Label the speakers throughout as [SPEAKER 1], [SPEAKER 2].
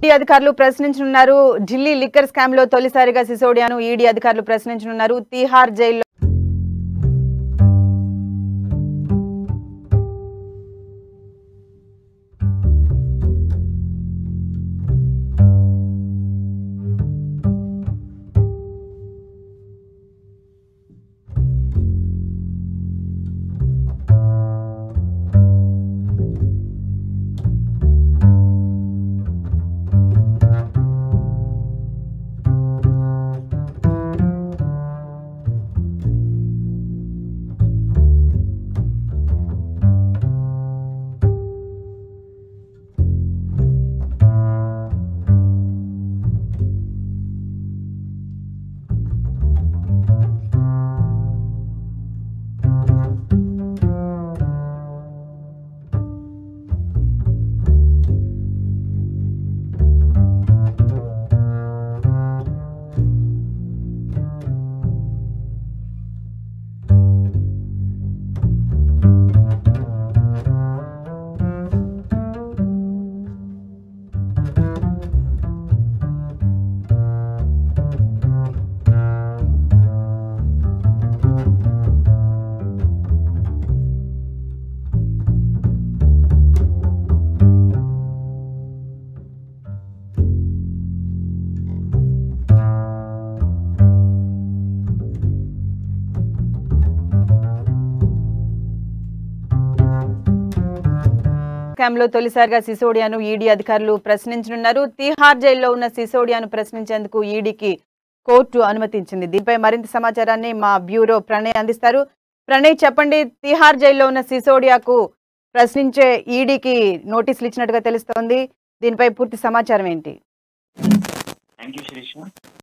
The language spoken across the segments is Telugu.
[SPEAKER 1] ఈడీ అధికారులు ప్రశ్నించనున్నారు ఢిల్లీ లిక్కర్ స్కామ్ లో తొలిసారిగా సిసోడియాను ఈడీ అధికారులు ప్రశ్నించనున్నారు తీహార్ జైల్లో స్కామ్ లో తొలిసారిగా సిసోడియాను ఈడీ అధికారులు ప్రశ్నించనున్నారు తీహార్ జైల్లో ఉన్న సిసోడియాను ప్రశ్నించేందుకు ఈడీకి కోర్టు అనుమతించింది దీనిపై మరింత సమాచారాన్ని మా బ్యూరో ప్రణయ్ అందిస్తారు ప్రణయ్ చెప్పండి తీహార్ జైల్లో ఉన్న సిసోడియాకు ప్రశ్నించే ఈడీకి నోటీసులు ఇచ్చినట్టుగా తెలుస్తోంది దీనిపై పూర్తి సమాచారం ఏంటి
[SPEAKER 2] థ్యాంక్ యూ శిరీష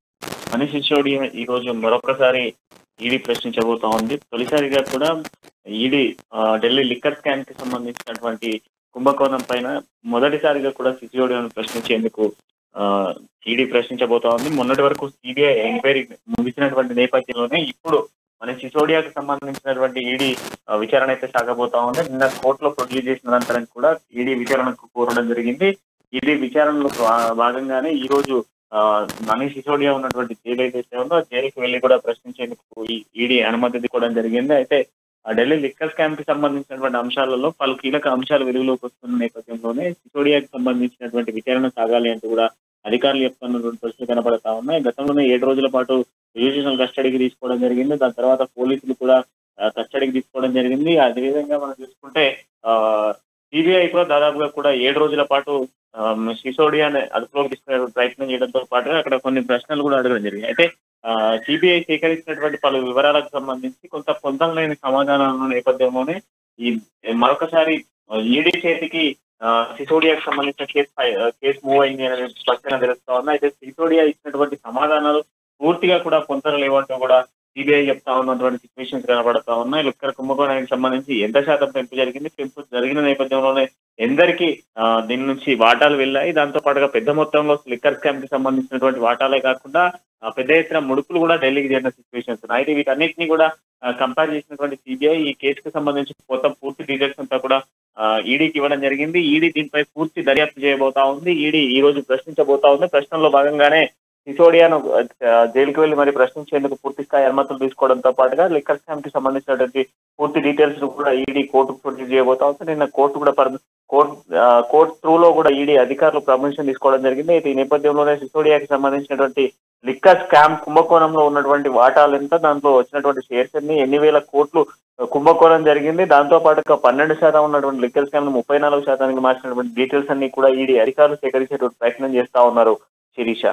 [SPEAKER 2] మనీష్ సిసోడియా ఈ రోజు మరొకసారి ఈడీ ప్రశ్నించబోతా ఉంది తొలిసారిగా కూడా ఈడీ ఆ, ఢిల్లీ లిక్కర్ స్కామ్ కి సంబంధించినటువంటి కుంభకోణం పైన మొదటిసారిగా కూడా సిసోడియాను ప్రశ్నించేందుకు ఆ, ఈడీ ప్రశ్నించబోతా ఉంది మొన్నటి వరకు సిబిఐ ఎంక్వైరీ ముగిసినటువంటి నేపథ్యంలోనే ఇప్పుడు మన సిసోడియాకి సంబంధించినటువంటి ఈడీ ఆ, విచారణ అయితే సాగబోతా ఉంది నిన్న కోర్టులో ప్రొడ్యూస్ చేసిన అనంతరం కూడా ఈడీ విచారణకు కోరడం జరిగింది ఈడీ విచారణలో భా- భాగంగానే ఈ రోజు ఆ, మనీష్ సిసోడియా ఉన్నటువంటి జైలు ఏదైతే ఉందో ఆ జైలుకి వెళ్ళి కూడా ప్రశ్నించేందుకు ఈ ఈడీ అనుమతి ఇవ్వడం జరిగింది అయితే ఆ ఢిల్లీ లిక్కర్ స్కామ్ కి సంబంధించినటువంటి అంశాలలో పలు కీలక అంశాలు వెలుగులోకి వస్తున్న నేపథ్యంలోనే సిసోడియాకి సంబంధించినటువంటి విచారణ సాగాలి అంటూ కూడా అధికారులు చెప్తున్నటువంటి ప్రశ్నలు కనబడతా ఉన్నాయి గతంలోనే ఏడు రోజుల పాటు జ్యుడిషియల్ కస్టడీకి తీసుకోవడం జరిగింది దాని తర్వాత పోలీసులు కూడా ఆ, కస్టడీకి తీసుకోవడం జరిగింది అదేవిధంగా మనం చూసుకుంటే ఆ సిబిఐ కూడా దాదాపుగా కూడా ఏడు రోజుల పాటు ఆ, సిసోడియాని అదుపులోకి తీసుకునే ప్రయత్నం చేయడంతో పాటుగా అక్కడ కొన్ని ప్రశ్నలు కూడా అడగడం జరిగింది అయితే సిబిఐ సేకరించినటువంటి పలు వివరాలకు సంబంధించి కొంత పొందలేని సమాధానాల నేపథ్యంలోనే ఈ మరొకసారి ఈడీ చేతికి ఆ, సిసోడియాకి సంబంధించిన కేసు ఫై- ఆ, కేసు మూవ్ అయింది అనేది స్పష్టంగా తెలుస్తా ఉంది అయితే సిసోడియా ఇచ్చినటువంటి సమాధానాలు పూర్తిగా కూడా పొందలేవంటూ కూడా సిబిఐ చెప్తా ఉన్నటువంటి సిచ్యువేషన్స్ కనబడతా ఉన్నాయి లిక్కర్ కుంభకోణానికి సంబంధించి ఎంత శాతం పెంపు జరిగింది పెంపు జరిగిన నేపథ్యంలోనే ఎందరికి ఆ, దీని నుంచి వాటాలు వెళ్ళాయి దాంతో పాటుగా పెద్ద మొత్తంలో లిక్కర్ స్కామ్ కి సంబంధించినటువంటి వాటాలే కాకుండా ఆ, పెద్ద ఎత్తున ముడుపులు కూడా ఢిల్లీకి చేరిన సిచ్యువేషన్స్ ఉన్నాయి అయితే వీటన్నిటిని కూడా కంపేర్ చేసినటువంటి సిబిఐ ఈ కేసుకు సంబంధించి మొత్తం పూర్తి డీటెయిల్స్ అంతా కూడా ఈడీకి ఇవ్వడం జరిగింది ఈడీ దీనిపై పూర్తి దర్యాప్తు చేయబోతా ఉంది ఈడీ ఈ రోజు ప్రశ్నించబోతా ఉంది ప్రశ్నల్లో భాగంగానే సిసోడియాను ఆ, జైలుకి వెళ్లి మరి ప్రశ్నించేందుకు పూర్తి స్థాయి అనుమతులు తీసుకోవడంతో పాటుగా లిక్కర్ స్కామ్ కి సంబంధించినటువంటి పూర్తి డీటెయిల్స్ కూడా ఈడీ కోర్టుకు ప్రొడ్యూస్ చేయబోతా ఉంది నిన్న కోర్టు కూడా పర్ కోర్ట్ కోర్ట్ త్రూలో కూడా ఈడీ అధికారులు పర్మిషన్ తీసుకోవడం జరిగింది అయితే ఈ నేపథ్యంలోనే సిసోడియాకి సంబంధించినటువంటి లిక్కర్ స్కామ్ కుంభకోణంలో ఉన్నటువంటి వాటాలు ఎంత దాంట్లో వచ్చినటువంటి షేర్స్ ఎన్ని ఎన్ని వేల కోట్లు కుంభకోణం జరిగింది దాంతో పాటుగా పన్నెండు శాతం ఉన్నటువంటి లిక్కర్ స్కామ్ ను ముప్పై నాలుగు శాతానికి మార్చినటువంటి డీటెయిల్స్ అన్ని కూడా ఈడీ అధికారులు సేకరించేటువంటి ప్రయత్నం చేస్తా ఉన్నారు శిరీష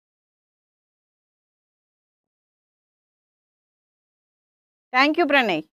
[SPEAKER 1] థ్యాంక్ యూ ప్రణయ్